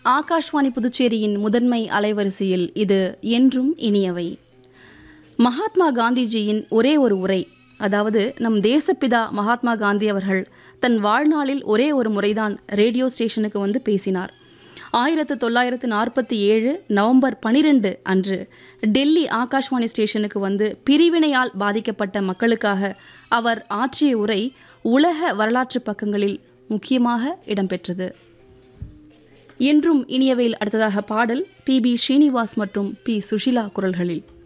ஆகாஷ்வாணி புதுச்சேரியின் முதன்மை அலைவரிசையில் இது என்றும் இனியவை மகாத்மா காந்திஜியின் ஒரே ஒரு உரை அதாவது நம் தேசப்பிதா மகாத்மா காந்தி அவர்கள் தன் வாழ்நாளில் ஒரே ஒரு முறைதான் ரேடியோ ஸ்டேஷனுக்கு வந்து பேசினார் ஆயிரத்து தொள்ளாயிரத்து நாற்பத்தி ஏழு நவம்பர் பனிரெண்டு அன்று டெல்லி ஆகாஷ்வாணி ஸ்டேஷனுக்கு வந்து பிரிவினையால் பாதிக்கப்பட்ட மக்களுக்காக அவர் ஆற்றிய உரை உலக வரலாற்று பக்கங்களில் முக்கியமாக இடம்பெற்றது என்றும் இனியவையில் அடுத்ததாக பாடல் பி பி ஸ்ரீனிவாஸ் மற்றும் பி சுஷிலா குரல்களில்